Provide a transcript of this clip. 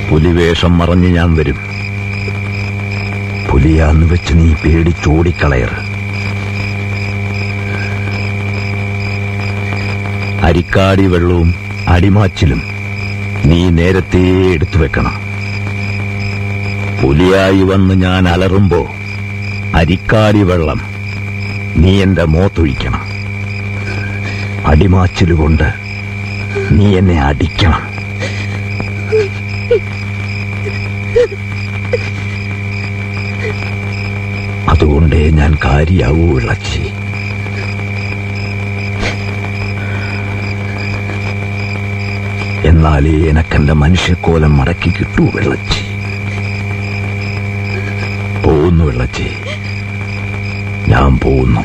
പുലിവേഷം മറഞ്ഞ് ഞാൻ വരും പുലിയാന്ന് വെച്ച് നീ പേടിച്ചോടിക്കളയറ് അരിക്കാടി വെള്ളവും അടിമാച്ചിലും നീ നേരത്തെ എടുത്തു വെക്കണം പുലിയായി വന്ന് ഞാൻ അലറുമ്പോ അരിക്കാടി വെള്ളം നീ എന്റെ മോത്തൊഴിക്കണം അടിമാച്ചിലുകൊണ്ട് നീ എന്നെ അടിക്കണം അതുകൊണ്ടേ ഞാൻ കാര്യാവൂ വിളച്ചി എന്നാലേ എനക്കെന്റെ മനുഷ്യക്കോലം മടക്കി കിട്ടൂ വെള്ളച്ചി പോകുന്നു വെള്ളച്ചി ഞാൻ പോകുന്നു